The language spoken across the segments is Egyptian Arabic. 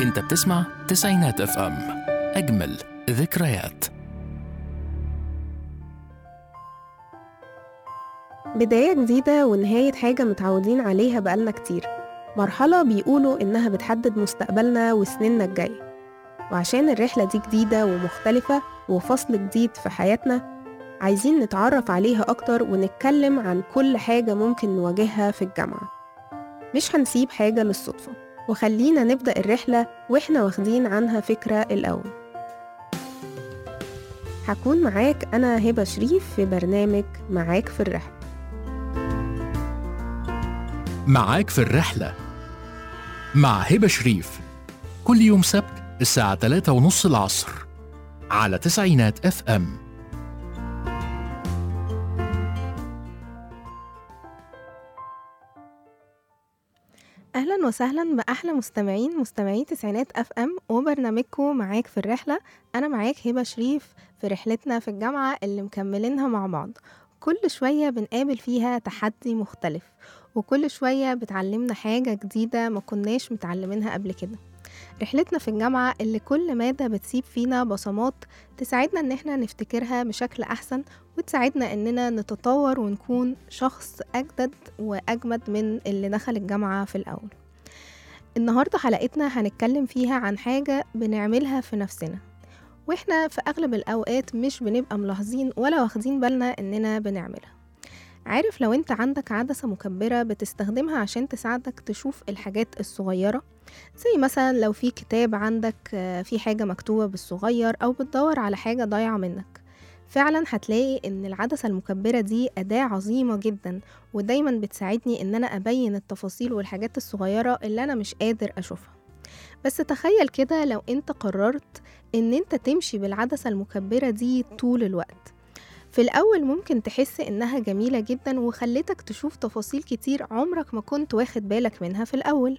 انت بتسمع تسعينات اف ام اجمل ذكريات بداية جديدة ونهاية حاجة متعودين عليها بقالنا كتير مرحلة بيقولوا إنها بتحدد مستقبلنا وسنيننا الجاية وعشان الرحلة دي جديدة ومختلفة وفصل جديد في حياتنا عايزين نتعرف عليها أكتر ونتكلم عن كل حاجة ممكن نواجهها في الجامعة مش هنسيب حاجة للصدفة وخلينا نبدأ الرحلة وإحنا واخدين عنها فكرة الأول هكون معاك أنا هبة شريف في برنامج معاك في الرحلة معاك في الرحلة مع هبة شريف كل يوم سبت الساعة 3 ونص العصر على تسعينات اف ام اهلا وسهلا باحلى مستمعين مستمعين تسعينات اف ام وبرنامجكم معاك في الرحله انا معاك هبه شريف في رحلتنا في الجامعه اللي مكملينها مع بعض كل شويه بنقابل فيها تحدي مختلف وكل شويه بتعلمنا حاجه جديده ما كناش متعلمينها قبل كده رحلتنا في الجامعة اللي كل مادة بتسيب فينا بصمات تساعدنا ان احنا نفتكرها بشكل احسن وتساعدنا اننا نتطور ونكون شخص اجدد واجمد من اللي دخل الجامعة في الاول النهاردة حلقتنا هنتكلم فيها عن حاجة بنعملها في نفسنا واحنا في اغلب الاوقات مش بنبقى ملاحظين ولا واخدين بالنا اننا بنعملها عارف لو انت عندك عدسة مكبرة بتستخدمها عشان تساعدك تشوف الحاجات الصغيرة زي مثلا لو في كتاب عندك آه، في حاجة مكتوبة بالصغير أو بتدور على حاجة ضايعة منك فعلا هتلاقي ان العدسة المكبرة دي أداة عظيمة جدا ودايما بتساعدني ان انا ابين التفاصيل والحاجات الصغيرة اللي انا مش قادر اشوفها بس تخيل كده لو انت قررت ان انت تمشي بالعدسة المكبرة دي طول الوقت في الأول ممكن تحس إنها جميلة جدا وخلتك تشوف تفاصيل كتير عمرك ما كنت واخد بالك منها في الأول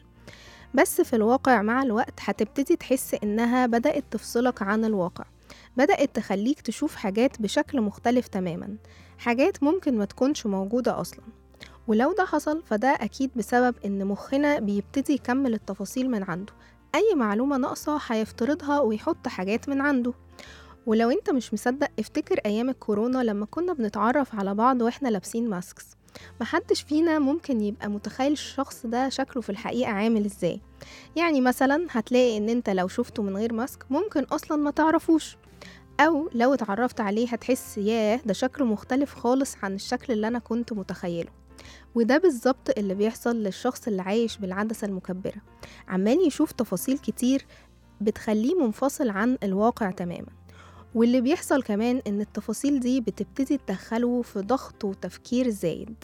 بس في الواقع مع الوقت هتبتدي تحس إنها بدأت تفصلك عن الواقع بدأت تخليك تشوف حاجات بشكل مختلف تماما حاجات ممكن ما تكونش موجودة أصلا ولو ده حصل فده أكيد بسبب إن مخنا بيبتدي يكمل التفاصيل من عنده أي معلومة ناقصة هيفترضها ويحط حاجات من عنده ولو انت مش مصدق افتكر ايام الكورونا لما كنا بنتعرف على بعض واحنا لابسين ماسكس محدش فينا ممكن يبقى متخيل الشخص ده شكله في الحقيقة عامل ازاي يعني مثلا هتلاقي ان انت لو شفته من غير ماسك ممكن اصلا ما تعرفوش او لو اتعرفت عليه هتحس ياه ده شكله مختلف خالص عن الشكل اللي انا كنت متخيله وده بالظبط اللي بيحصل للشخص اللي عايش بالعدسة المكبرة عمال يشوف تفاصيل كتير بتخليه منفصل عن الواقع تماما واللي بيحصل كمان ان التفاصيل دي بتبتدي تدخله في ضغط وتفكير زايد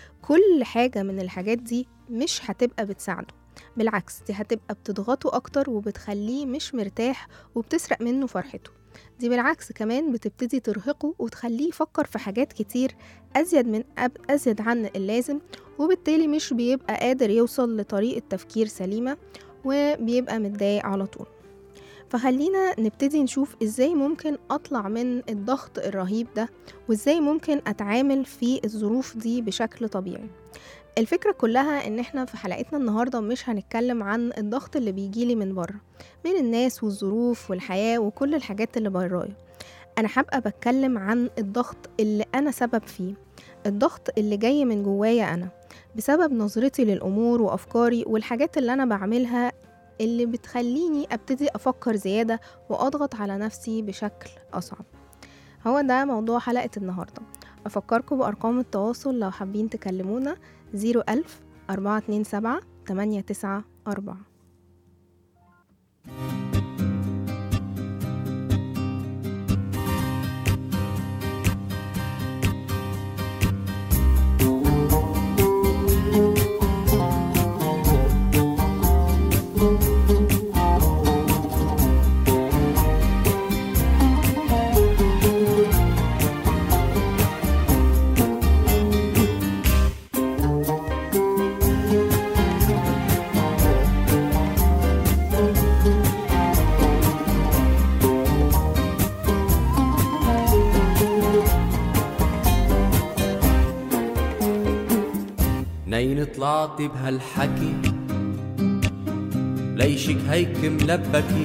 كل حاجة من الحاجات دي مش هتبقى بتساعده بالعكس دي هتبقى بتضغطه اكتر وبتخليه مش مرتاح وبتسرق منه فرحته دي بالعكس كمان بتبتدي ترهقه وتخليه يفكر في حاجات كتير ازيد من أب ازيد عن اللازم وبالتالي مش بيبقى قادر يوصل لطريقة تفكير سليمة وبيبقى متضايق على طول فخلينا نبتدي نشوف ازاي ممكن اطلع من الضغط الرهيب ده وازاي ممكن اتعامل في الظروف دي بشكل طبيعي الفكرة كلها ان احنا في حلقتنا النهاردة مش هنتكلم عن الضغط اللي بيجيلي من بره من الناس والظروف والحياة وكل الحاجات اللي برايا انا هبقى بتكلم عن الضغط اللي انا سبب فيه الضغط اللي جاي من جوايا انا بسبب نظرتي للامور وافكاري والحاجات اللي انا بعملها اللي بتخليني ابتدي افكر زيادة واضغط على نفسي بشكل اصعب هو ده موضوع حلقة النهاردة افكركم بارقام التواصل لو حابين تكلمونا زيرو ألف أربعة اتنين سبعة تمانية تسعة أربعة نين طلعت بهالحكي ليشك هيك ملبكي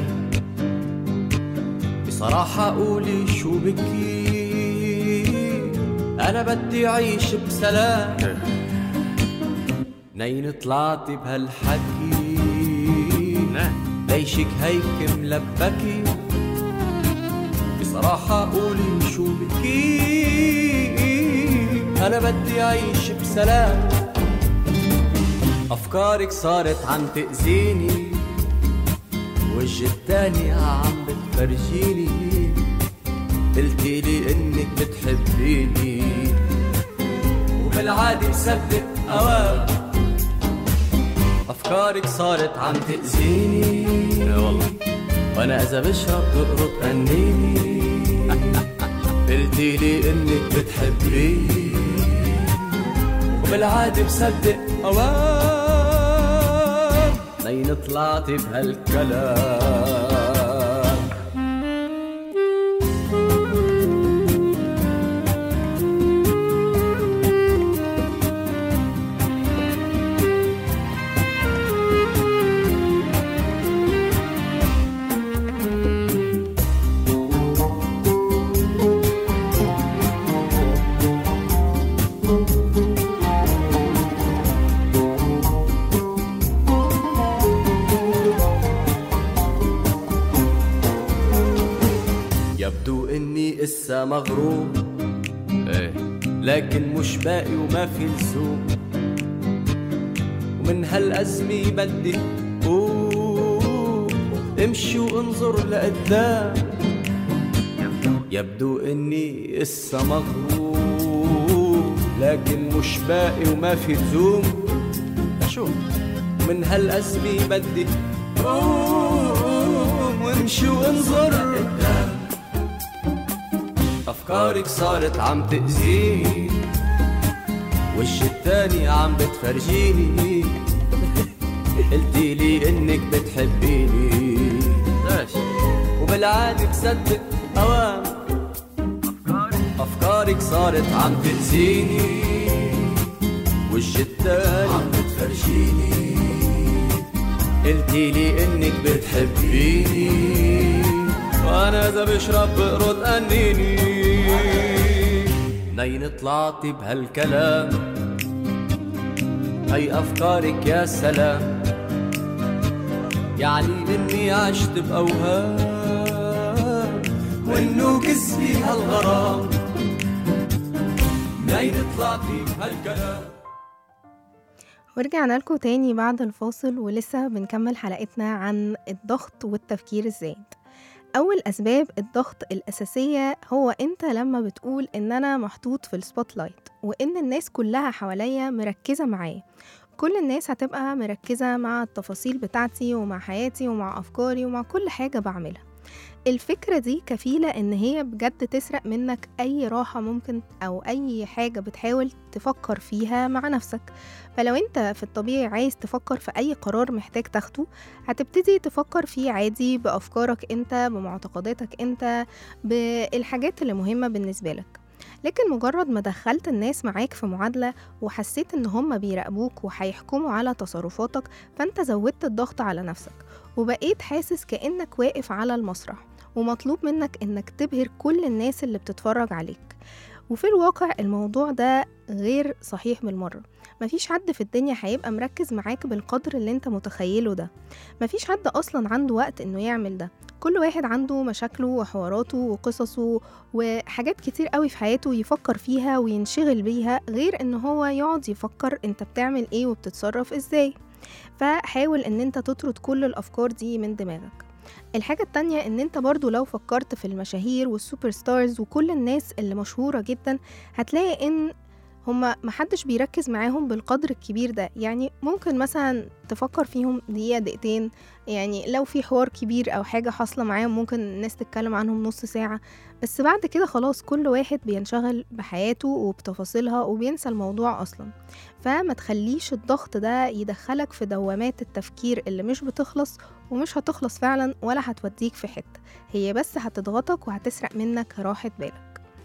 بصراحة قولي شو بكي أنا بدي أعيش بسلام نين طلعتي بهالحكي ليشك هيك ملبكي بصراحة قولي شو بكي أنا بدي أعيش بسلام أفكارك صارت عم تأذيني وجه التاني عم بتفرجيني قلتي لي انك بتحبيني وبالعادة بصدق اوام افكارك صارت عم تأذيني والله وانا اذا بشرب بقرط قنيني قلتي لي انك بتحبيني وبالعادة بصدق اوام لين طلعتي بهالكلام يبدو اني اسا مغروم ايه لكن مش باقي وما في لزوم ومن هالأزمة بدي أوه امشي وانظر لقدام يبدو اني اسا مغروم لكن مش باقي وما في لزوم شو من هالأزمة بدي قوم وامشي وانظر لقدام أفكارك صارت عم تأذيني وش التاني عم بتفرجيني قلتي لي انك بتحبيني وبالعادة بصدق اوام افكارك صارت عم تأذيني وش التاني عم بتفرجيني قلتي لي انك بتحبيني وانا اذا بشرب بقرط قنيني نين طلعتي بهالكلام هي افكارك يا سلام يعني اني عشت باوهام وانه كسبي هالغرام نين طلعتي بهالكلام ورجعنا لكم تاني بعد الفاصل ولسه بنكمل حلقتنا عن الضغط والتفكير الزايد أول أسباب الضغط الأساسية هو أنت لما بتقول إن أنا محطوط في السبوت لايت وإن الناس كلها حواليا مركزة معايا كل الناس هتبقى مركزة مع التفاصيل بتاعتي ومع حياتي ومع أفكاري ومع كل حاجة بعملها الفكرة دي كفيلة إن هي بجد تسرق منك أي راحة ممكن أو أي حاجة بتحاول تفكر فيها مع نفسك فلو أنت في الطبيعي عايز تفكر في أي قرار محتاج تاخده هتبتدي تفكر فيه عادي بأفكارك أنت بمعتقداتك أنت بالحاجات اللي مهمة بالنسبة لك لكن مجرد ما دخلت الناس معاك في معادلة وحسيت إن هم بيراقبوك وهيحكموا على تصرفاتك فأنت زودت الضغط على نفسك وبقيت حاسس كأنك واقف على المسرح ومطلوب منك إنك تبهر كل الناس اللي بتتفرج عليك وفي الواقع الموضوع ده غير صحيح بالمرة مفيش حد في الدنيا هيبقى مركز معاك بالقدر اللي انت متخيله ده مفيش حد أصلا عنده وقت إنه يعمل ده كل واحد عنده مشاكله وحواراته وقصصه وحاجات كتير قوي في حياته يفكر فيها وينشغل بيها غير ان هو يقعد يفكر انت بتعمل ايه وبتتصرف ازاي فحاول ان انت تطرد كل الافكار دي من دماغك الحاجة التانية ان انت برضو لو فكرت في المشاهير والسوبر ستارز وكل الناس اللي مشهورة جدا هتلاقي ان هما محدش بيركز معاهم بالقدر الكبير ده يعني ممكن مثلا تفكر فيهم دقيقة دقيقتين يعني لو في حوار كبير أو حاجة حاصلة معاهم ممكن الناس تتكلم عنهم نص ساعة بس بعد كده خلاص كل واحد بينشغل بحياته وبتفاصيلها وبينسى الموضوع أصلا فما تخليش الضغط ده يدخلك في دوامات التفكير اللي مش بتخلص ومش هتخلص فعلا ولا هتوديك في حتة هي بس هتضغطك وهتسرق منك راحة بالك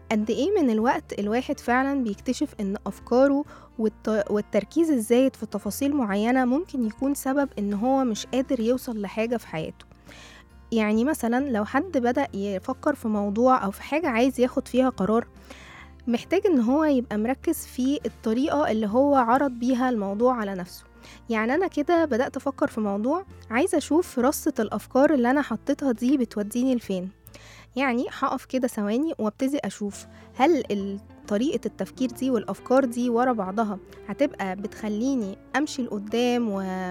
قد ايه من الوقت الواحد فعلا بيكتشف ان افكاره والت- والتركيز الزايد في تفاصيل معينة ممكن يكون سبب ان هو مش قادر يوصل لحاجة في حياته يعني مثلا لو حد بدأ يفكر في موضوع او في حاجة عايز ياخد فيها قرار محتاج ان هو يبقى مركز في الطريقة اللي هو عرض بيها الموضوع على نفسه يعني انا كده بدأت افكر في موضوع عايزة اشوف رصة الافكار اللي انا حطيتها دي بتوديني لفين يعني هقف كده ثواني وابتدي اشوف هل ال- طريقة التفكير دي والأفكار دي ورا بعضها هتبقى بتخليني أمشي لقدام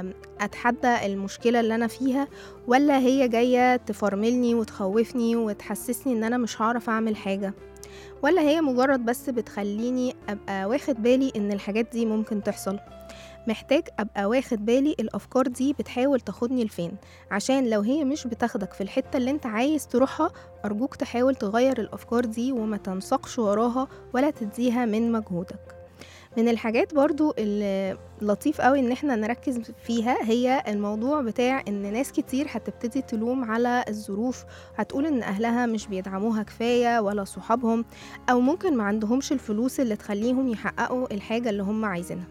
وأتحدى المشكلة اللي أنا فيها ولا هي جاية تفرملني وتخوفني وتحسسني إن أنا مش هعرف أعمل حاجة ولا هي مجرد بس بتخليني أبقى واخد بالي إن الحاجات دي ممكن تحصل محتاج أبقى واخد بالي الأفكار دي بتحاول تاخدني لفين عشان لو هي مش بتاخدك في الحتة اللي انت عايز تروحها أرجوك تحاول تغير الأفكار دي وما تنسقش وراها ولا تديها من مجهودك من الحاجات برضو اللي لطيف قوي ان احنا نركز فيها هي الموضوع بتاع ان ناس كتير هتبتدي تلوم على الظروف هتقول ان اهلها مش بيدعموها كفاية ولا صحابهم او ممكن ما عندهمش الفلوس اللي تخليهم يحققوا الحاجة اللي هم عايزينها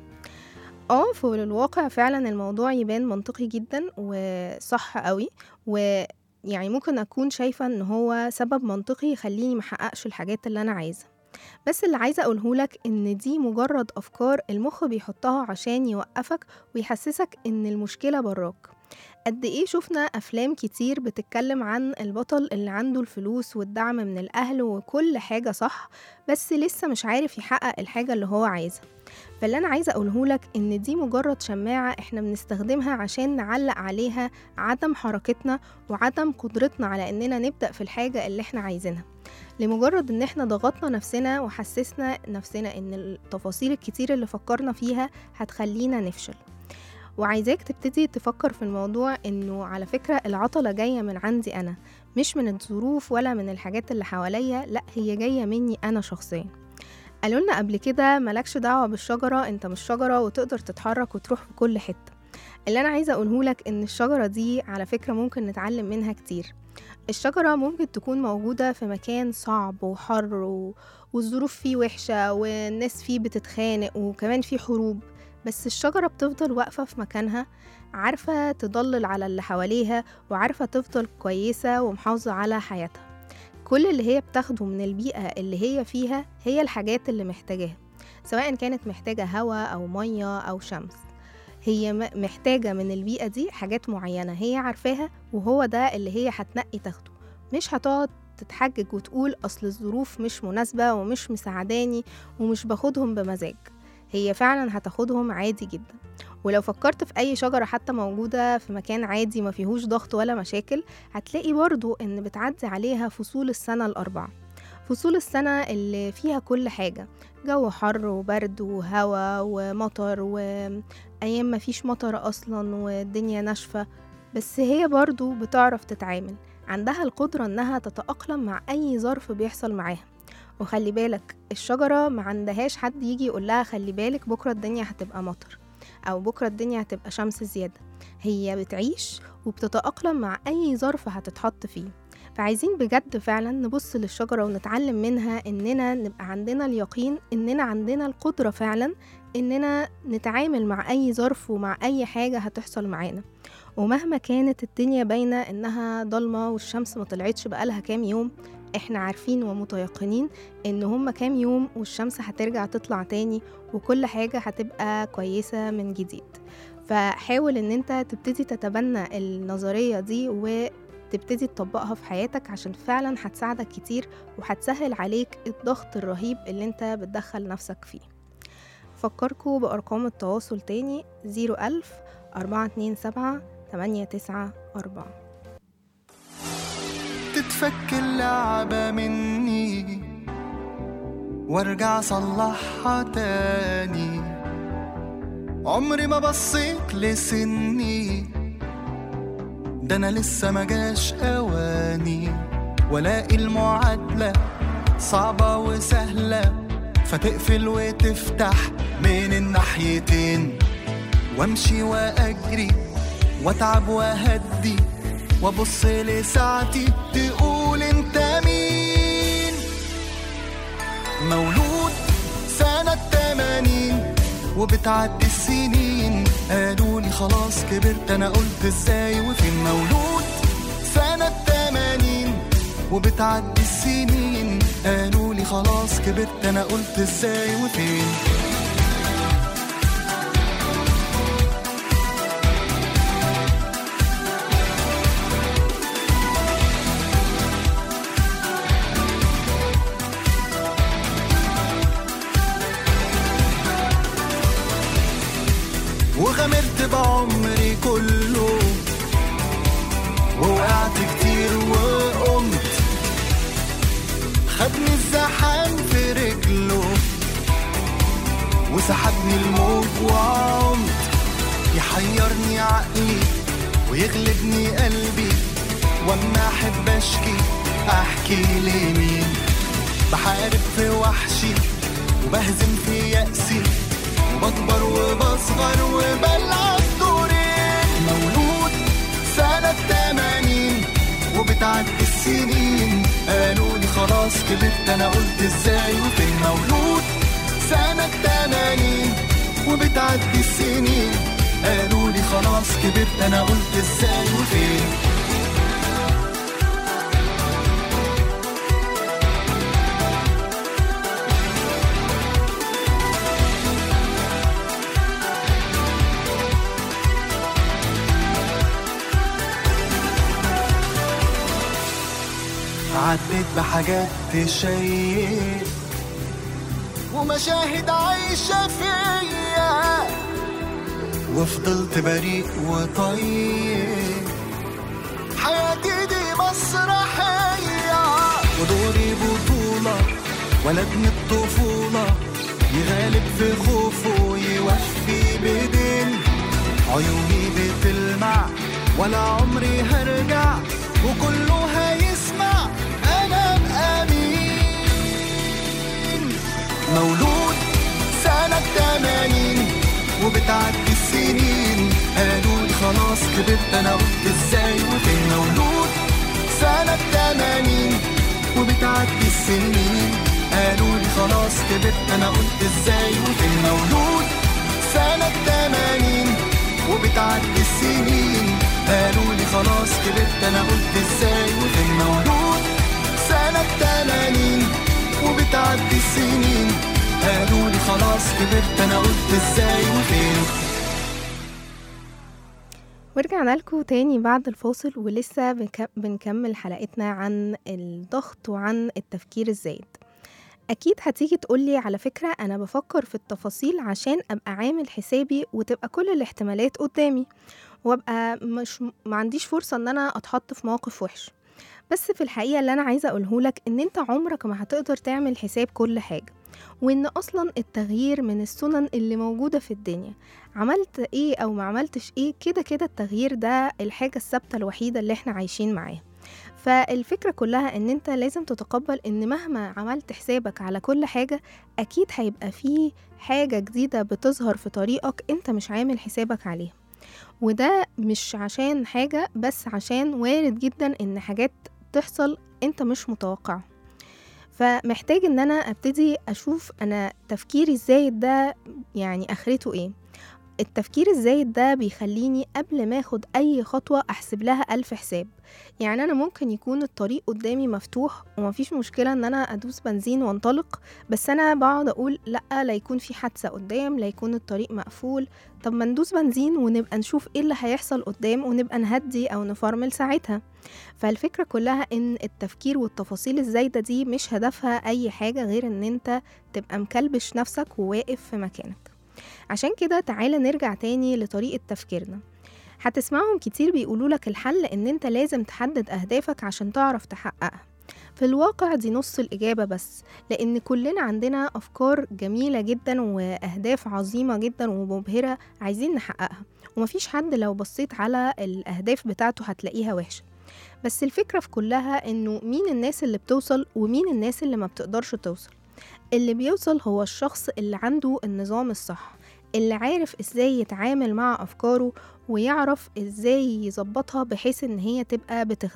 اه في الواقع فعلا الموضوع يبان منطقي جدا وصح قوي ويعني ممكن اكون شايفة ان هو سبب منطقي يخليني محققش الحاجات اللي انا عايزة بس اللي عايزة أقولهولك إن دي مجرد أفكار المخ بيحطها عشان يوقفك ويحسسك إن المشكلة براك قد إيه شفنا أفلام كتير بتتكلم عن البطل اللي عنده الفلوس والدعم من الأهل وكل حاجة صح بس لسه مش عارف يحقق الحاجة اللي هو عايزها فاللي أنا عايزة أقولهولك إن دي مجرد شماعة إحنا بنستخدمها عشان نعلق عليها عدم حركتنا وعدم قدرتنا على إننا نبدأ في الحاجة اللي إحنا عايزينها لمجرد ان احنا ضغطنا نفسنا وحسسنا نفسنا ان التفاصيل الكتير اللي فكرنا فيها هتخلينا نفشل وعايزاك تبتدي تفكر في الموضوع انه على فكرة العطلة جاية من عندي انا مش من الظروف ولا من الحاجات اللي حواليا لا هي جاية مني انا شخصيا قالوا لنا قبل كده ملكش دعوة بالشجرة انت مش شجرة وتقدر تتحرك وتروح في كل حتة اللي انا عايزة اقولهولك ان الشجرة دي على فكرة ممكن نتعلم منها كتير الشجرة ممكن تكون موجودة في مكان صعب وحر و... والظروف فيه وحشة والناس فيه بتتخانق وكمان فيه حروب بس الشجرة بتفضل واقفة في مكانها عارفة تضلل على اللي حواليها وعارفة تفضل كويسة ومحافظة على حياتها كل اللي هي بتاخده من البيئة اللي هي فيها هي الحاجات اللي محتاجاها سواء كانت محتاجة هواء أو مية أو شمس هي م- محتاجة من البيئة دي حاجات معينة هي عارفاها وهو ده اللي هي هتنقي تاخده مش هتقعد تتحجج وتقول أصل الظروف مش مناسبة ومش مساعداني ومش باخدهم بمزاج هي فعلا هتاخدهم عادي جدا ولو فكرت في أي شجرة حتى موجودة في مكان عادي ما فيهوش ضغط ولا مشاكل هتلاقي برضو إن بتعدي عليها فصول السنة الأربعة فصول السنة اللي فيها كل حاجة جو حر وبرد وهوا ومطر وأيام ما فيش مطر أصلا والدنيا ناشفة بس هي برضو بتعرف تتعامل عندها القدرة إنها تتأقلم مع أي ظرف بيحصل معاها وخلي بالك الشجرة ما عندهاش حد يجي يقول لها خلي بالك بكرة الدنيا هتبقى مطر أو بكرة الدنيا هتبقى شمس زيادة هي بتعيش وبتتأقلم مع أي ظرف هتتحط فيه فعايزين بجد فعلا نبص للشجرة ونتعلم منها إننا نبقى عندنا اليقين إننا عندنا القدرة فعلا إننا نتعامل مع أي ظرف ومع أي حاجة هتحصل معانا ومهما كانت الدنيا باينة إنها ضلمة والشمس ما طلعتش بقالها كام يوم احنا عارفين ومتيقنين ان هما كام يوم والشمس هترجع تطلع تاني وكل حاجة هتبقى كويسة من جديد فحاول ان انت تبتدي تتبنى النظرية دي وتبتدي تطبقها في حياتك عشان فعلا هتساعدك كتير وهتسهل عليك الضغط الرهيب اللي انت بتدخل نفسك فيه فكركوا بأرقام التواصل تاني زيرو ألف أربعة اتنين سبعة تمانية تسعة أربعة تتفك اللعبة مني وارجع صلحها تاني عمري ما بصيت لسني ده انا لسه ما جاش اواني والاقي المعادلة صعبة وسهلة فتقفل وتفتح من الناحيتين وامشي واجري واتعب واهدي وابص لساعتي تقول انت مين مولود سنة تمانين وبتعدي السنين قالوا لي خلاص كبرت انا قلت ازاي وفين مولود سنة تمانين وبتعدي السنين قالوا لي خلاص كبرت انا قلت ازاي وفين وغامرت بعمري كله ووقعت كتير وقمت خدني الزحام في رجله وسحبني الموج وعمت يحيرني عقلي ويغلبني قلبي واما احب اشكي احكي لمين بحارب في وحشي وبهزم في يأسي وبكبر وبصغر وبلعب دورين مولود سنة تمانين وبتعدي السنين قالوا لي خلاص كبرت انا قلت ازاي وفين مولود سنة تمانين وبتعدي السنين قالوا لي خلاص كبرت انا قلت ازاي وفين عديت بحاجات تشيق ومشاهد عايشة فيا وفضلت بريء وطيب حياتي دي مسرحية ودوري بطولة ولد من الطفولة يغالب في خوفه ويوفي بدين عيوني بتلمع ولا عمري هرجع وكله هيسمع انا بأمين مولود سنة تمانين وبتعدي السنين قالوا لي خلاص كبرت انا قلت ازاي وفين مولود سنة تمانين وبتعدي السنين قالوا لي خلاص كبرت انا قلت ازاي وفين مولود سنة تمانين وبتعدي السنين قالوا لي خلاص كبرت انا قلت ازاي وفين مولود سنة تمانين وبتعدي السنين قالوا لي خلاص كبرت انا قلت ازاي وفين ورجعنا لكم تاني بعد الفاصل ولسه بنك- بنكمل حلقتنا عن الضغط وعن التفكير الزايد أكيد هتيجي تقولي على فكرة أنا بفكر في التفاصيل عشان أبقى عامل حسابي وتبقى كل الاحتمالات قدامي وأبقى مش ما عنديش فرصة إن أنا أتحط في موقف وحش بس في الحقيقة اللي أنا عايزة أقولهولك إن أنت عمرك ما هتقدر تعمل حساب كل حاجة وإن أصلا التغيير من السنن اللي موجودة في الدنيا عملت ايه او ما عملتش ايه كده كده التغيير ده الحاجة الثابتة الوحيدة اللي احنا عايشين معاها فالفكرة كلها ان انت لازم تتقبل ان مهما عملت حسابك على كل حاجة اكيد هيبقى فيه حاجة جديدة بتظهر في طريقك انت مش عامل حسابك عليها وده مش عشان حاجة بس عشان وارد جدا ان حاجات تحصل انت مش متوقعها فمحتاج ان انا ابتدي اشوف انا تفكيري الزايد ده يعني اخرته ايه التفكير الزايد ده بيخليني قبل ما اخد اي خطوة احسب لها الف حساب يعني انا ممكن يكون الطريق قدامي مفتوح ومفيش مشكلة ان انا ادوس بنزين وانطلق بس انا بقعد اقول لا لا يكون في حادثة قدام لا يكون الطريق مقفول طب ما ندوس بنزين ونبقى نشوف ايه اللي هيحصل قدام ونبقى نهدي او نفرمل ساعتها فالفكرة كلها ان التفكير والتفاصيل الزايدة دي مش هدفها اي حاجة غير ان انت تبقى مكلبش نفسك وواقف في مكانك عشان كده تعالى نرجع تاني لطريقة تفكيرنا هتسمعهم كتير بيقولوا لك الحل ان انت لازم تحدد اهدافك عشان تعرف تحققها في الواقع دي نص الإجابة بس لأن كلنا عندنا أفكار جميلة جدا وأهداف عظيمة جدا ومبهرة عايزين نحققها ومفيش حد لو بصيت على الأهداف بتاعته هتلاقيها وحشة بس الفكرة في كلها إنه مين الناس اللي بتوصل ومين الناس اللي ما بتقدرش توصل اللي بيوصل هو الشخص اللي عنده النظام الصح اللي عارف ازاي يتعامل مع افكاره ويعرف ازاي يظبطها بحيث ان هي تبقى بتخدمه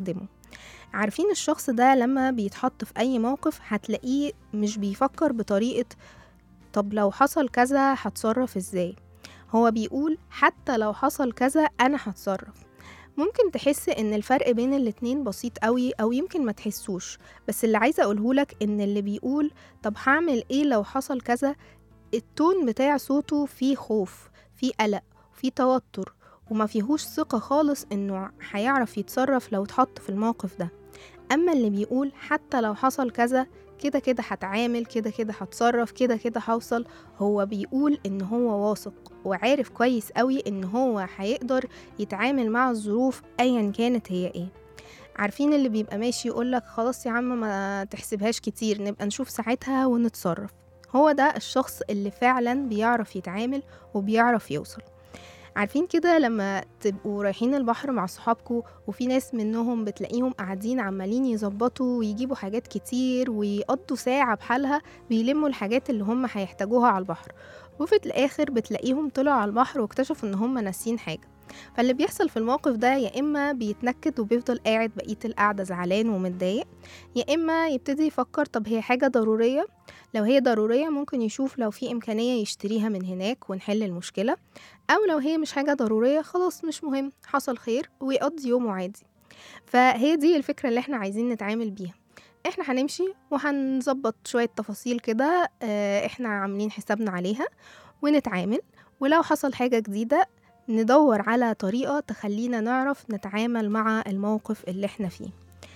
عارفين الشخص ده لما بيتحط في أي موقف هتلاقيه مش بيفكر بطريقة طب لو حصل كذا هتصرف ازاي هو بيقول حتى لو حصل كذا أنا هتصرف ممكن تحس ان الفرق بين الاتنين بسيط قوي او يمكن ما تحسوش بس اللي عايزه اقولهولك ان اللي بيقول طب هعمل ايه لو حصل كذا التون بتاع صوته فيه خوف فيه قلق فيه توتر وما فيهوش ثقة خالص انه هيعرف يتصرف لو اتحط في الموقف ده اما اللي بيقول حتى لو حصل كذا كده كده هتعامل كده كده هتصرف كده كده هوصل هو بيقول ان هو واثق وعارف كويس قوي ان هو هيقدر يتعامل مع الظروف ايا كانت هي ايه عارفين اللي بيبقى ماشي يقولك خلاص يا عم ما تحسبهاش كتير نبقى نشوف ساعتها ونتصرف هو ده الشخص اللي فعلا بيعرف يتعامل وبيعرف يوصل عارفين كده لما تبقوا رايحين البحر مع صحابكم وفي ناس منهم بتلاقيهم قاعدين عمالين يظبطوا ويجيبوا حاجات كتير ويقضوا ساعة بحالها بيلموا الحاجات اللي هم هيحتاجوها على البحر وفي الآخر بتلاقيهم طلعوا على البحر واكتشفوا إن هم ناسيين حاجة فاللي بيحصل في الموقف ده يا إما بيتنكد وبيفضل قاعد بقية القعدة زعلان ومتضايق يا إما يبتدي يفكر طب هي حاجة ضرورية لو هي ضرورية ممكن يشوف لو في إمكانية يشتريها من هناك ونحل المشكلة أو لو هي مش حاجة ضرورية خلاص مش مهم حصل خير ويقضي يومه عادي فهي دي الفكرة اللي احنا عايزين نتعامل بيها احنا هنمشي وهنظبط شوية تفاصيل كده اه، احنا عاملين حسابنا عليها ونتعامل ولو حصل حاجة جديدة ندور على طريقة تخلينا نعرف نتعامل مع الموقف اللي احنا فيه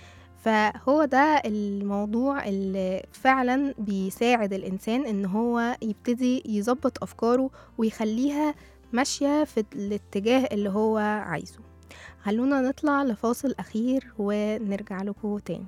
فهو ده الموضوع اللي فعلا بيساعد الإنسان إن هو يبتدي يظبط أفكاره ويخليها ماشية في الاتجاه اللي هو عايزه خلونا نطلع لفاصل أخير ونرجع لكم تاني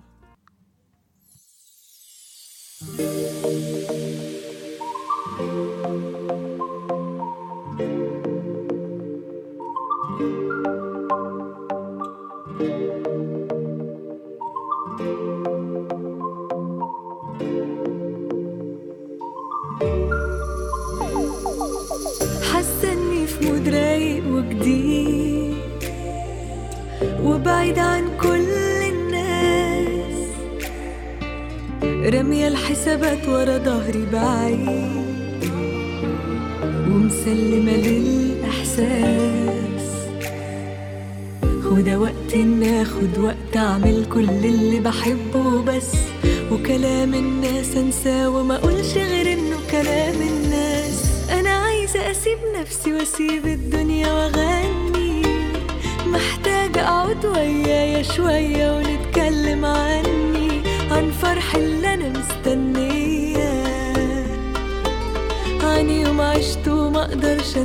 حاسه اني في مود رايق وجديد وبعيد عن كل الناس رامية الحسابات ورا ظهري بعيد ومسلمة للإحساس وده وقت إن آخد وقت أعمل كل اللي بحبه بس وكلام الناس أنساه وما أقولش غير إنه كلام الناس أنا عايزة أسيب نفسي وأسيب الدنيا وأغني محتاجة أقعد ويايا شوية ونتكلم عني عن فرح اللي أنا مستنياه عن يوم عشته وما أقدرش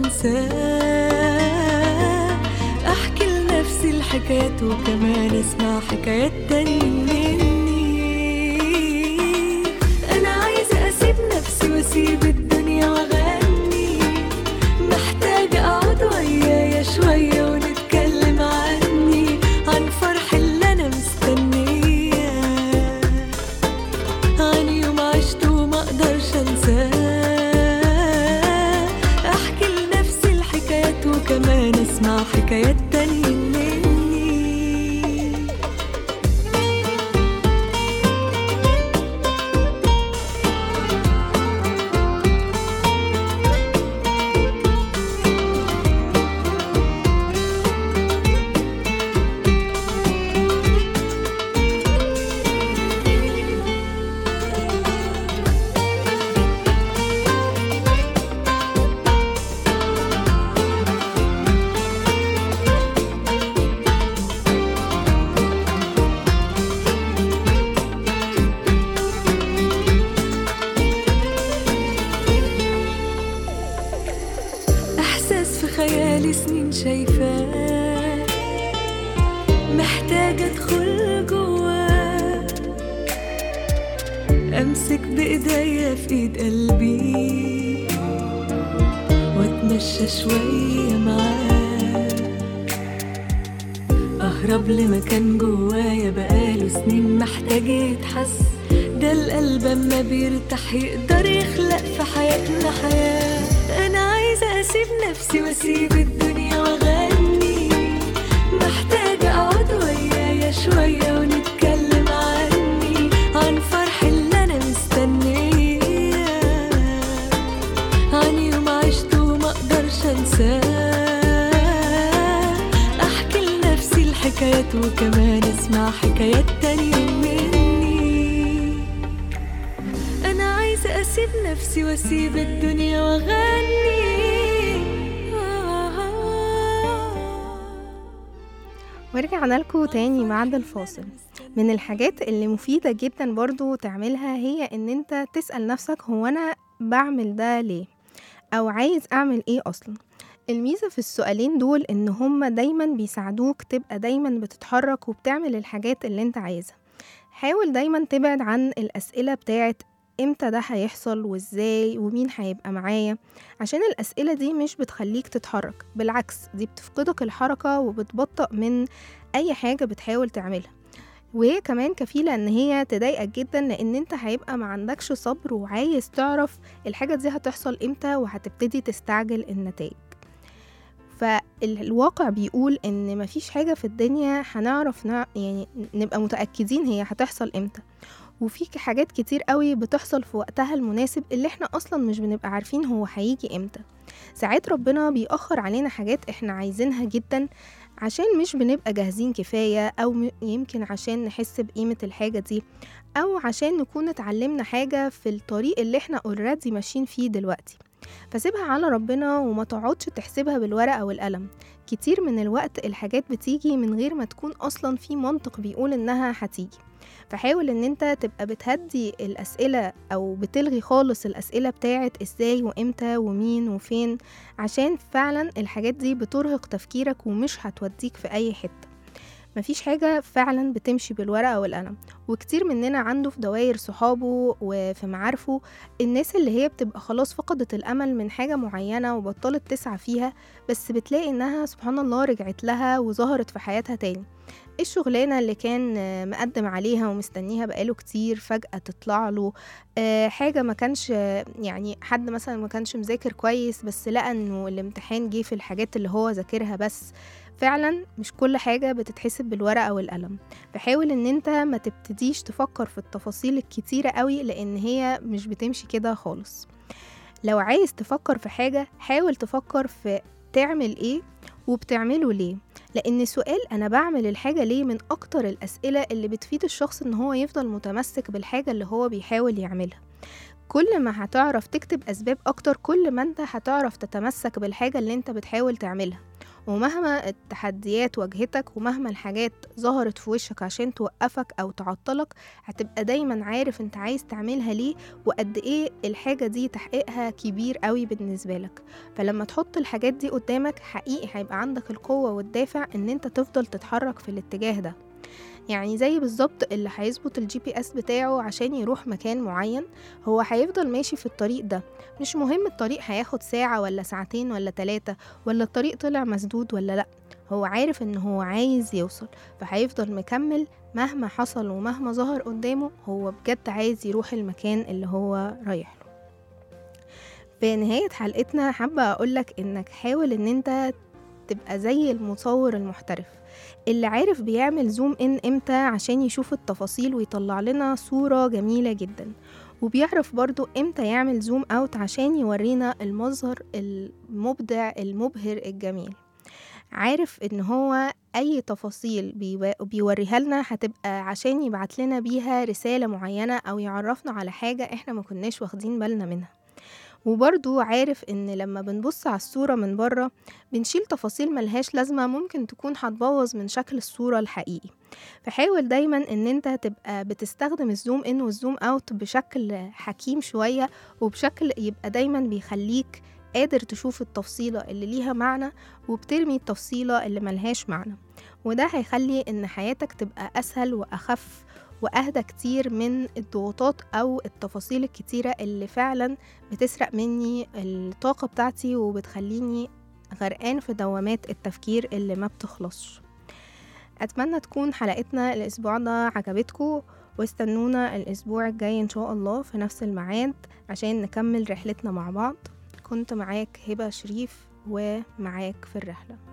أنساه أحكي لنفسي الحكايات وكمان أسمع حكايات تاني مني أنا عايزة أسيب نفسي وأسيب الدنيا وأغني محتاجة أقعد ويايا شوية ونتكلم عني عن فرح اللي أنا مستنياه عن يوم عشته وما أقدرش أنساه أحكي لنفسي الحكايات وكمان أسمع حكايات تانية مني إحساس في خيالي سنين شايفاه محتاجة أدخل جواه أمسك بإيديا في إيد قلبي وأتمشى شوية معاه أهرب لمكان جوايا بقاله سنين محتاج يتحس ده القلب أما بيرتاح يقدر يخلق في حياتنا حياة أنا عايزة أسيب نفسي وأسيب الدنيا وأغني محتاجة أقعد ويايا شوية ونتكلم حكايات وكمان اسمع حكايات تانية مني أنا عايزة أسيب نفسي وأسيب الدنيا وأغني ورجعنا لكم تاني بعد الفاصل من الحاجات اللي مفيدة جدا برضو تعملها هي ان انت تسأل نفسك هو انا بعمل ده ليه او عايز اعمل ايه اصلا الميزة في السؤالين دول ان هما دايما بيساعدوك تبقى دايما بتتحرك وبتعمل الحاجات اللي انت عايزها حاول دايما تبعد عن الاسئلة بتاعت امتى ده هيحصل وازاي ومين هيبقى معايا عشان الاسئلة دي مش بتخليك تتحرك بالعكس دي بتفقدك الحركة وبتبطئ من اي حاجة بتحاول تعملها وهي كمان كفيلة ان هي تضايقك جدا لان انت هيبقى ما عندكش صبر وعايز تعرف الحاجة دي هتحصل امتى وهتبتدي تستعجل النتائج فالواقع بيقول ان مفيش حاجة في الدنيا هنعرف نع... يعني نبقى متأكدين هي هتحصل امتى وفي حاجات كتير قوي بتحصل في وقتها المناسب اللي احنا اصلا مش بنبقى عارفين هو هيجي امتى ساعات ربنا بيأخر علينا حاجات احنا عايزينها جدا عشان مش بنبقى جاهزين كفاية أو م- يمكن عشان نحس بقيمة الحاجة دي أو عشان نكون اتعلمنا حاجة في الطريق اللي احنا اوريدي ماشيين فيه دلوقتي فسيبها على ربنا وما تقعدش تحسبها بالورقة والقلم كتير من الوقت الحاجات بتيجي من غير ما تكون أصلا في منطق بيقول إنها هتيجي فحاول ان انت تبقى بتهدي الاسئله او بتلغي خالص الاسئله بتاعت ازاي وامتى ومين وفين عشان فعلا الحاجات دي بترهق تفكيرك ومش هتوديك في اي حته مفيش حاجة فعلا بتمشي بالورقة والقلم وكتير مننا عنده في دوائر صحابه وفي معارفه الناس اللي هي بتبقى خلاص فقدت الأمل من حاجة معينة وبطلت تسعى فيها بس بتلاقي إنها سبحان الله رجعت لها وظهرت في حياتها تاني الشغلانة اللي كان آه، مقدم عليها ومستنيها بقاله كتير فجأة تطلع له آه، حاجة ما كانش آه، يعني حد مثلا ما كانش مذاكر كويس بس لقى انه الامتحان جه في الحاجات اللي هو ذاكرها بس فعلا مش كل حاجة بتتحسب بالورقة والقلم فحاول ان انت ما تبتديش تفكر في التفاصيل الكتيرة قوي لان هي مش بتمشي كده خالص لو عايز تفكر في حاجة حاول تفكر في تعمل ايه وبتعمله ليه لان سؤال انا بعمل الحاجة ليه من اكتر الاسئلة اللي بتفيد الشخص ان هو يفضل متمسك بالحاجة اللي هو بيحاول يعملها كل ما هتعرف تكتب اسباب اكتر كل ما انت هتعرف تتمسك بالحاجة اللي انت بتحاول تعملها ومهما التحديات واجهتك ومهما الحاجات ظهرت في وشك عشان توقفك او تعطلك هتبقى دايما عارف انت عايز تعملها ليه وقد ايه الحاجة دي تحقيقها كبير قوي بالنسبة لك فلما تحط الحاجات دي قدامك حقيقي هيبقى عندك القوة والدافع ان انت تفضل تتحرك في الاتجاه ده يعني زي بالظبط اللي هيظبط الجي بي اس بتاعه عشان يروح مكان معين هو هيفضل ماشي في الطريق ده مش مهم الطريق هياخد ساعة ولا ساعتين ولا تلاتة ولا الطريق طلع مسدود ولا لأ هو عارف ان هو عايز يوصل فهيفضل مكمل مهما حصل ومهما ظهر قدامه هو بجد عايز يروح المكان اللي هو رايح له في نهاية حلقتنا حابة أقولك إنك حاول إن أنت تبقى زي المصور المحترف اللي عارف بيعمل زوم إن إمتى عشان يشوف التفاصيل ويطلع لنا صورة جميلة جدا وبيعرف برضو إمتى يعمل زوم أوت عشان يورينا المظهر المبدع المبهر الجميل عارف ان هو اي تفاصيل بيوا- بيوريها لنا هتبقى عشان يبعت لنا بيها رسالة معينة او يعرفنا على حاجة احنا ما كناش واخدين بالنا منها وبرضو عارف ان لما بنبص على الصورة من بره بنشيل تفاصيل ملهاش لازمة ممكن تكون هتبوظ من شكل الصورة الحقيقي فحاول دايما ان انت تبقى بتستخدم الزوم ان والزوم اوت بشكل حكيم شوية وبشكل يبقى دايما بيخليك قادر تشوف التفصيلة اللي ليها معنى وبترمي التفصيلة اللي ملهاش معنى وده هيخلي ان حياتك تبقى اسهل واخف واهدى كتير من الضغوطات او التفاصيل الكتيرة اللي فعلا بتسرق مني الطاقة بتاعتي وبتخليني غرقان في دوامات التفكير اللي ما بتخلصش اتمنى تكون حلقتنا الاسبوع ده عجبتكم واستنونا الاسبوع الجاي ان شاء الله في نفس الميعاد عشان نكمل رحلتنا مع بعض كنت معاك هبة شريف ومعاك في الرحلة